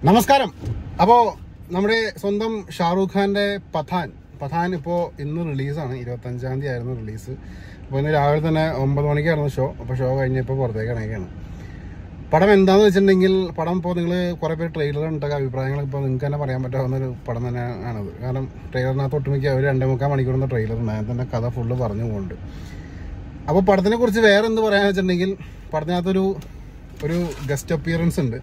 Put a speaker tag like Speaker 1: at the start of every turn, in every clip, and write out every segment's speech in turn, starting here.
Speaker 1: നമസ്കാരം അപ്പോ നമ്മുടെ സ്വന്തം ഷാറൂഖ് ഖാന്റെ പഥാൻ പഥാൻ ഇപ്പോ ഇന്ന് റിലീസാണ് ഇരുപത്തി അഞ്ചാം തീയതി ആയിരുന്നു റിലീസ് അപ്പോൾ ഇന്ന് രാവിലെ തന്നെ ഒമ്പത് മണിക്കായിരുന്നു ഷോ അപ്പോൾ ഷോ കഴിഞ്ഞപ്പോൾ പുറത്തേക്ക് ഇറങ്ങിയാണ് പടം എന്താന്ന് വെച്ചിട്ടുണ്ടെങ്കിൽ പടം ഇപ്പോൾ നിങ്ങൾ കുറേ പേര് ട്രെയിലർ ഉണ്ടൊക്കെ അഭിപ്രായങ്ങൾ ഇപ്പോൾ നിങ്ങൾക്ക് തന്നെ പറയാൻ പറ്റാവുന്ന ഒരു പടം തന്നെ ആണത് കാരണം ട്രെയിലറിനകത്ത് ഒട്ടുമിക്ക ഒരു രണ്ടേ മുക്കാൽ മണിക്കൂറിൻ്റെ ട്രെയിലർ ഉണ്ട് അതിന് തന്നെ കഥ ഫുള്ള് പറഞ്ഞു പോകുന്നുണ്ട് അപ്പോൾ പടത്തിനെ കുറിച്ച് വേറെ എന്ത് പറയാന്ന് വെച്ചിട്ടുണ്ടെങ്കിൽ പടത്തിനകത്തൊരു ഒരു ഗസ്റ്റ് അപ്പിയറൻസ് ഉണ്ട്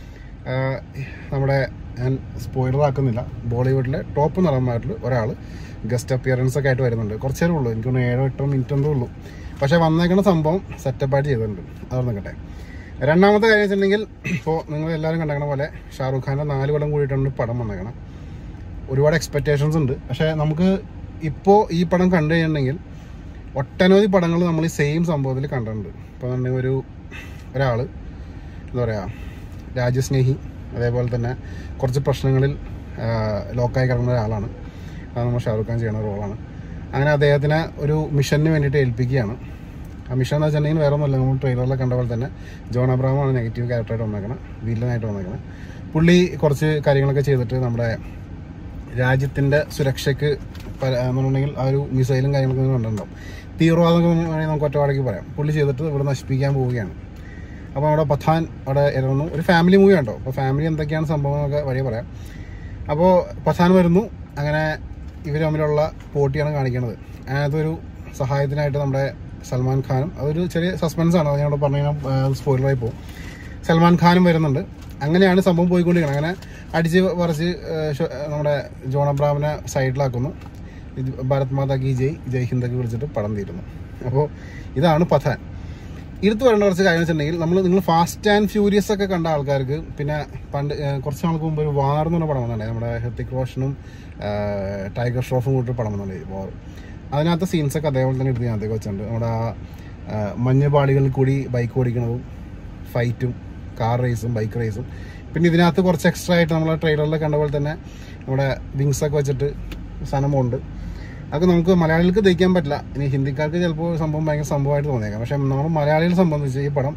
Speaker 1: ആഹ് നമ്മുടെ ഞാൻ സ്പോയിലർ ആക്കുന്നില്ല ബോളിവുഡിലെ ടോപ്പ് നടന്മാരിൽ ഒരാൾ ഗസ്റ്റ് അപ്പിയറൻസ് ഒക്കെ ആയിട്ട് വരുന്നുണ്ട് കുറച്ചേ ഉള്ളൂ എനിക്കൊന്ന് ഏഴോ എട്ടോ മിനിറ്റ് എന്തോ ഉള്ളൂ പക്ഷേ വന്നേക്കുന്ന സംഭവം സെറ്റപ്പായിട്ട് ചെയ്തിട്ടുണ്ട് അത് നിൽക്കട്ടെ രണ്ടാമത്തെ കാര്യം വെച്ചിട്ടുണ്ടെങ്കിൽ ഇപ്പോൾ നിങ്ങൾ എല്ലാവരും കണ്ടേക്കണ പോലെ ഷാറൂഖ് ഖാൻ്റെ നാല് കൊല്ലം കൂടിയിട്ടാണ് ഈ പടം വന്നേക്കണം ഒരുപാട് എക്സ്പെക്റ്റേഷൻസ് ഉണ്ട് പക്ഷേ നമുക്ക് ഇപ്പോൾ ഈ പടം കണ്ടു കഴിഞ്ഞിട്ടുണ്ടെങ്കിൽ ഒട്ടനവധി പടങ്ങൾ നമ്മൾ ഈ സെയിം സംഭവത്തിൽ കണ്ടിട്ടുണ്ട് ഇപ്പോൾ എന്നുണ്ടെങ്കിൽ ഒരു ഒരാൾ എന്താ പറയുക രാജ്യസ്നേഹി അതേപോലെ തന്നെ കുറച്ച് പ്രശ്നങ്ങളിൽ ആ, ലോക്കായി കിടക്കുന്ന ഒരാളാണ് അത് നമ്മൾ ഷാറുഖ് ഖാൻ ചെയ്യുന്ന റോളാണ് അങ്ങനെ അദ്ദേഹത്തിനെ ഒരു മിഷന് വേണ്ടിയിട്ട് ഏൽപ്പിക്കുകയാണ് ആ മിഷൻ എന്ന് വെച്ചിട്ടുണ്ടെങ്കിൽ വേറെ ഒന്നുമില്ല നമ്മൾ ട്രെയിലറിൽ കണ്ട പോലെ തന്നെ ജോൺ അബ്രാമാണ് നെഗറ്റീവ് ക്യാരക്ടറായിട്ട് വന്നേക്കണം വില്ലനായിട്ട് വന്നേക്കണം പുള്ളി കുറച്ച് കാര്യങ്ങളൊക്കെ ചെയ്തിട്ട് നമ്മുടെ രാജ്യത്തിൻ്റെ സുരക്ഷയ്ക്ക് പല- എന്നുണ്ടെങ്കിൽ ആ ഒരു മിസൈലും കാര്യങ്ങളൊക്കെ കണ്ടിട്ടുണ്ടാവും തീവ്രവാദം എന്ന് വേണമെങ്കിൽ നമുക്ക് ഒറ്റവാടേക്ക് പറയാം പുള്ളി ചെയ്തിട്ട് ഇവിടെ നശിപ്പിക്കാൻ പോവുകയാണ് അപ്പോൾ അവിടെ പത്താൻ അവിടെ ഇറങ്ങുന്നു ഒരു ഫാമിലി മൂവി ഉണ്ടോ അപ്പോൾ ഫാമിലി എന്തൊക്കെയാണ് സംഭവം എന്നൊക്കെ വഴി പറയാം അപ്പോൾ പത്താൻ വരുന്നു അങ്ങനെ ഇവർ തമ്മിലുള്ള പോട്ടിയാണ് കാണിക്കുന്നത് അതിനകത്തൊരു സഹായത്തിനായിട്ട് നമ്മുടെ സൽമാൻ ഖാനും അതൊരു ചെറിയ സസ്പെൻസ് ആണ് അത് ഞാൻ ഇവിടെ പറഞ്ഞു കഴിഞ്ഞാൽ സ്പോയിലറായി പോകും സൽമാൻ ഖാനും വരുന്നുണ്ട് അങ്ങനെയാണ് സംഭവം പോയിക്കൊണ്ടിരിക്കുന്നത് അങ്ങനെ അടിച്ച് പറിച്ച് ഏഹ്, ഷോ- നമ്മുടെ ജോൺ അബ്രാമിനെ സൈഡിലാക്കുന്നു ഇത് ഭാരത് മാതാ കി ജയ് ജയ് ഹിന്ദൊക്കെ വിളിച്ചിട്ട് പടം തീരുന്നു അപ്പോൾ ഇതാണ് പഥാൻ എടുത്തു പറയേണ്ട കുറച്ച് കാര്യം വെച്ചിട്ടുണ്ടെങ്കിൽ നമ്മൾ നിങ്ങൾ ഫാസ്റ്റ് ആൻഡ് ഫ്യൂരിയസ് ഒക്കെ കണ്ട ആൾക്കാർക്ക് പിന്നെ പണ്ട് ഏഹ്, കുറച്ച് നാൾക്ക് മുമ്പ് ഒരു വാർ എന്ന് പറഞ്ഞ പടം വന്നിട്ടുണ്ടായി നമ്മുടെ ഹൃത്തിക് റോഷനും ഏഹ്, ടൈഗർ ഷ്രോഫും കൂട്ടി പടം വന്നിട്ടുണ്ടായി വാർ അതിനകത്ത് സീൻസൊക്കെ അതേപോലെ തന്നെ എടുത്ത് ഞാനത്തേക്ക് വെച്ചിട്ടുണ്ട് നമ്മുടെ ആ ഏഹ്, മഞ്ഞുപാളികളിൽ കൂടി ബൈക്ക് ഓടിക്കണതും ഫൈറ്റും കാർ റേസും ബൈക്ക് റേസും പിന്നെ ഇതിനകത്ത് കുറച്ച് എക്സ്ട്രാ ആയിട്ട് നമ്മൾ ട്രെയിലറിൽ കണ്ട പോലെ തന്നെ നമ്മുടെ വിങ്സ് ഒക്കെ വെച്ചിട്ട് സാധനമുണ്ട് അതൊക്കെ നമുക്ക് മലയാളികൾക്ക് ദഹിക്കാൻ പറ്റില്ല ഇനി ഹിന്ദിക്കാർക്ക് ചിലപ്പോൾ സംഭവം ഭയങ്കര സംഭവമായിട്ട് തോന്നിയേക്കാം പക്ഷെ നമ്മൾ മലയാളികളെ സംബന്ധിച്ച് ഈ പടം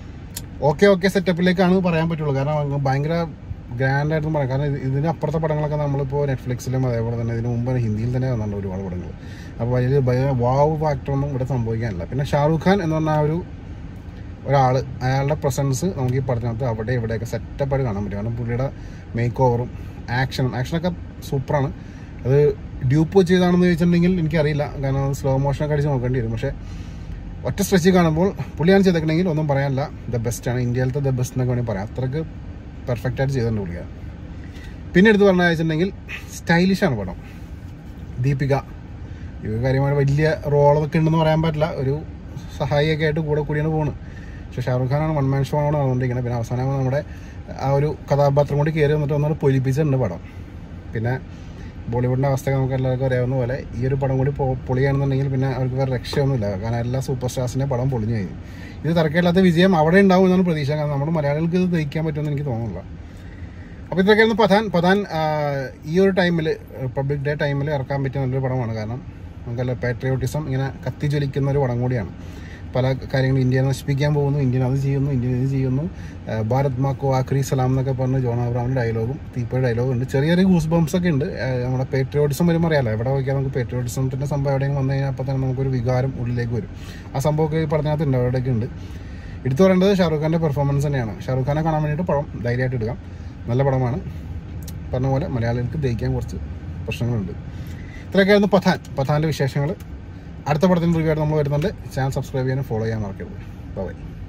Speaker 1: ഓക്കെ ഓക്കെ സെറ്റപ്പിലേക്കാണ് പറയാൻ പറ്റുള്ളൂ കാരണം അങ്ങ് ഭയങ്കര ഗ്രാൻഡ് ആയിട്ട് പറയാം കാരണം ഇത് ഇതിന് അപ്പുറത്തെ പടങ്ങളൊക്കെ നമ്മളിപ്പോൾ നെറ്റ്ഫ്ലിക്സിലും അതേപോലെ തന്നെ ഇതിന് മുമ്പ് ഹിന്ദിയിൽ തന്നെ വന്നിട്ടുണ്ട് ഒരുപാട് പടങ്ങൾ അപ്പോൾ വലിയ ഭയ- വാവ് ഫാക്ടറൊന്നും ഇവിടെ സംഭവിക്കാനില്ല പിന്നെ ഷാറൂഖ് ഖാൻ എന്ന് പറഞ്ഞ ആ ഒരു ഒരാൾ അയാളുടെ പ്രസൻസ് നമുക്ക് ഈ പടത്തിനകത്ത് അവിടെ ഇവിടെയൊക്കെ സെറ്റപ്പായിട്ട് കാണാൻ പറ്റും കാരണം പുള്ളിയുടെ മേക്ക് ഓവറും ആക്ഷനും ആക്ഷനൊക്കെ സൂപ്പറാണ് അത് ഡ്യൂപ്പ് ചെയ്താണെന്ന് ചോദിച്ചിട്ടുണ്ടെങ്കിൽ എനിക്കറിയില്ല കാരണം അത് സ്ലോ മോഷനൊക്കെ അടിച്ച് നോക്കേണ്ടി വരും പക്ഷേ ഒറ്റ സ്ട്രെച്ച് കാണുമ്പോൾ പുള്ളിയാണ് ചെയ്തേക്കണമെങ്കിൽ ഒന്നും പറയാനില്ല ദ ബെസ്റ്റാണ് ഇന്ത്യയിലത്തെ ദ ബെസ്റ്റ് എന്നൊക്കെ വേണമെങ്കിൽ പറയാം അത്രയ്ക്ക് പെർഫെക്റ്റ് ആയിട്ട് ചെയ്തിട്ടുണ്ട് പുള്ളിയാണ് പിന്നെ എടുത്ത് പറഞ്ഞ വെച്ചിട്ടുണ്ടെങ്കിൽ സ്റ്റൈലിഷാണ് പടം ദീപിക ഇവ കാര്യമായ വലിയ റോളൊക്കെ ഉണ്ടെന്ന് പറയാൻ പറ്റില്ല ഒരു സഹായിയൊക്കെ ആയിട്ട് കൂടെ കൂടിയാണ് പോകുന്നത് പക്ഷേ ഷാറുഖ് ഖാനാണ് വൺ മാൻ ഷോ ആണ് നടന്നുകൊണ്ടിരിക്കുന്നത് പിന്നെ അവസാനം നമ്മുടെ ആ ഒരു കഥാപാത്രം കൂടി കയറി വന്നിട്ട് ഒന്നുകൂടെ പൊലിപ്പിച്ചിട്ടുണ്ട് പടം പിന്നെ ബോളിവുഡിൻ്റെ അവസ്ഥ നമുക്ക് എല്ലാവർക്കും അറിയാവുന്ന പോലെ ഈ ഒരു പടം കൂടി പൊ- പൊളിയാണെന്നുണ്ടെങ്കിൽ പിന്നെ അവർക്ക് വേറെ രക്ഷയൊന്നുമില്ല കാരണം എല്ലാ സൂപ്പർ സ്റ്റാർസിൻ്റെ പടം പൊളിഞ്ഞു കഴിഞ്ഞു ഇത് തിരക്കില്ലാത്ത വിജയം അവിടെ ഉണ്ടാവും എന്നാണ് പ്രതീക്ഷ കാരണം നമ്മുടെ മലയാളികൾക്ക് ഇത് ദഹിക്കാൻ പറ്റുമെന്ന് എനിക്ക് തോന്നുന്നില്ല അപ്പോൾ ഇതൊക്കെയായിരുന്നു പഥാൻ പഥാൻ ആ, ഈ ഒരു ടൈമിൽ റിപ്പബ്ലിക് ഡേ ടൈമിൽ ഇറക്കാൻ പറ്റിയ നല്ലൊരു പടമാണ് കാരണം നമുക്കല്ല പാട്രിയോട്ടിസം ഇങ്ങനെ കത്തിജ്വലിക്കുന്ന ഒരു പടം കൂടിയാണ് പല കാര്യങ്ങളും ഇന്ത്യയെ നശിപ്പിക്കാൻ പോകുന്നു ഇന്ത്യൻ അത് ചെയ്യുന്നു ഇന്ത്യൻ ഇത് ചെയ്യുന്നു ആ, ഭാരത് മാക്കോ ആഖ്രി സലാം എന്നൊക്കെ പറഞ്ഞ് ജോൺ അബ്രാമിൻ്റെ ഡയലോഗും തീപ്പയുടെ ഡയലോഗും ഉണ്ട് ചെറിയ ചെറിയ ഗൂസ് ബംസ് ഒക്കെ ഉണ്ട് ആ, നമ്മുടെ പേട്രിയോട്ടിസം വരുമ്പോൾ അറിയാലോ എവിടെ നോക്കിയാൽ നമുക്ക് പേട്രിയോട്ടിസത്തിൻ്റെ സംഭവം എവിടെയെങ്കിലും വന്നു കഴിഞ്ഞാൽ അപ്പോൾ തന്നെ നമുക്കൊരു വികാരം ഉള്ളിലേക്ക് വരും ആ സംഭവമൊക്കെ ഈ പടത്തിനകത്ത് ഉണ്ട് അവിടെയൊക്കെ ഉണ്ട് എടുത്തു പറയേണ്ടത് ഷാറുഖ് ഖാൻ്റെ പെർഫോമൻസ് തന്നെയാണ് ഷാറുഖ് ഖാനെ കാണാൻ വേണ്ടിയിട്ട് പടം ധൈര്യമായിട്ട് എടുക്കാം നല്ല പടമാണ് പറഞ്ഞ പോലെ മലയാളികൾക്ക് ദഹിക്കാൻ കുറച്ച് പ്രശ്നങ്ങളുണ്ട് ഇത്രയൊക്കെയായിരുന്നു പത്താൻ പത്താൻ്റെ വിശേഷങ്ങൾ അടുത്ത പടത്തിൻ്റെ റിവ്യൂ ആയിട്ട് നമ്മൾ വരുന്നുണ്ട് ചാനൽ സബ്സ്ക്രൈബ് ചെയ്യാനും ഫോളോ ചെയ്യാൻ മറക്കരുത് ബൈ